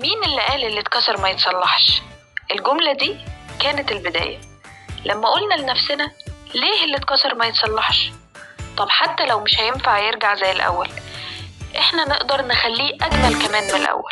مين اللي قال اللي اتكسر ما يتصلحش الجملة دي كانت البداية لما قلنا لنفسنا ليه اللي اتكسر ما يتصلحش طب حتى لو مش هينفع يرجع زي الأول احنا نقدر نخليه أجمل كمان من الأول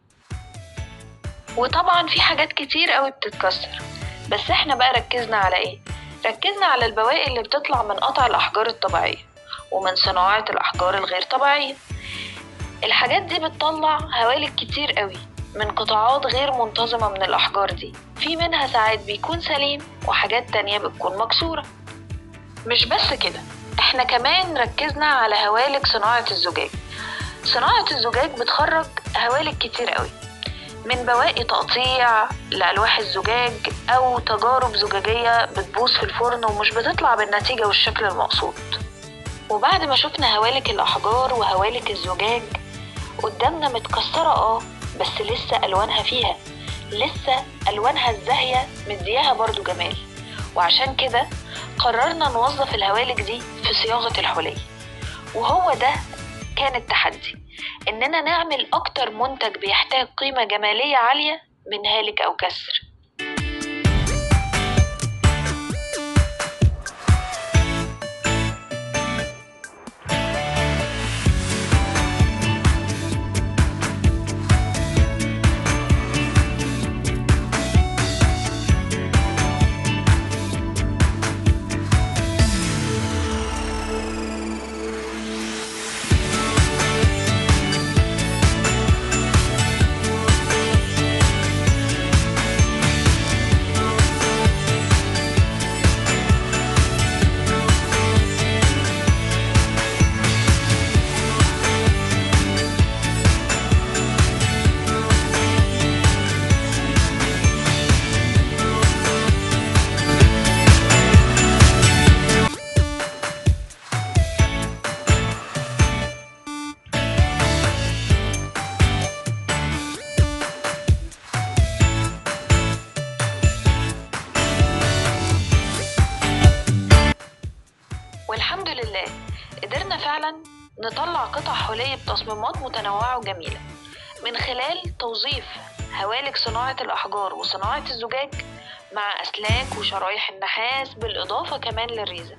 وطبعا في حاجات كتير قوي بتتكسر بس احنا بقى ركزنا على ايه ركزنا على البواقي اللي بتطلع من قطع الأحجار الطبيعية ومن صناعة الأحجار الغير طبيعية الحاجات دي بتطلع هوالك كتير قوي من قطاعات غير منتظمة من الأحجار دي في منها ساعات بيكون سليم وحاجات تانية بتكون مكسورة مش بس كده احنا كمان ركزنا على هوالك صناعة الزجاج صناعة الزجاج بتخرج هوالك كتير قوي من بواقي تقطيع لألواح الزجاج أو تجارب زجاجية بتبوظ في الفرن ومش بتطلع بالنتيجة والشكل المقصود وبعد ما شفنا هوالك الأحجار وهوالك الزجاج قدامنا متكسرة اه بس لسه ألوانها فيها لسه ألوانها الزاهية مدياها برضو جمال وعشان كده قررنا نوظف الهوالك دي في صياغة الحلي وهو ده كان التحدي إننا نعمل أكتر منتج بيحتاج قيمة جمالية عالية من هالك أو كسر والحمد لله قدرنا فعلا نطلع قطع حلي بتصميمات متنوعة وجميلة من خلال توظيف هوالك صناعة الأحجار وصناعة الزجاج مع أسلاك وشرايح النحاس بالإضافة كمان للريزة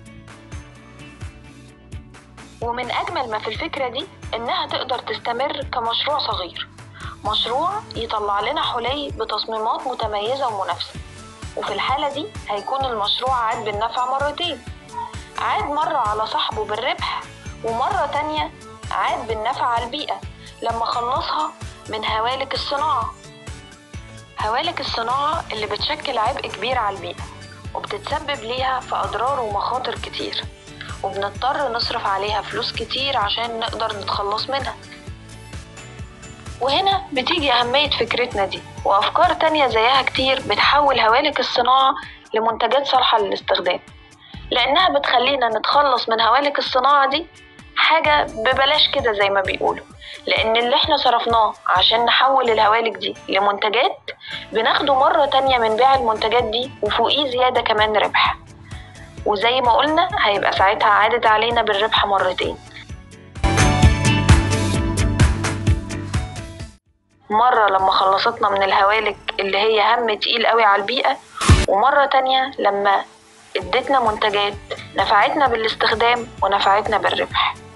ومن أجمل ما في الفكرة دي إنها تقدر تستمر كمشروع صغير مشروع يطلع لنا حلي بتصميمات متميزة ومنافسة وفي الحالة دي هيكون المشروع عاد بالنفع مرتين عاد مرة على صاحبه بالربح ومرة تانية عاد بالنفع على البيئة لما خلصها من هوالك الصناعة هوالك الصناعة اللي بتشكل عبء كبير على البيئة وبتتسبب ليها في أضرار ومخاطر كتير وبنضطر نصرف عليها فلوس كتير عشان نقدر نتخلص منها وهنا بتيجي أهمية فكرتنا دي وأفكار تانية زيها كتير بتحول هوالك الصناعة لمنتجات صالحة للاستخدام لأنها بتخلينا نتخلص من هوالك الصناعة دي حاجة ببلاش كده زي ما بيقولوا لأن اللي احنا صرفناه عشان نحول الهوالك دي لمنتجات بناخده مرة تانية من بيع المنتجات دي وفوقيه زيادة كمان ربح وزي ما قلنا هيبقى ساعتها عادت علينا بالربح مرتين مرة لما خلصتنا من الهوالك اللي هي هم تقيل قوي على البيئة ومرة تانية لما ادتنا منتجات نفعتنا بالاستخدام ونفعتنا بالربح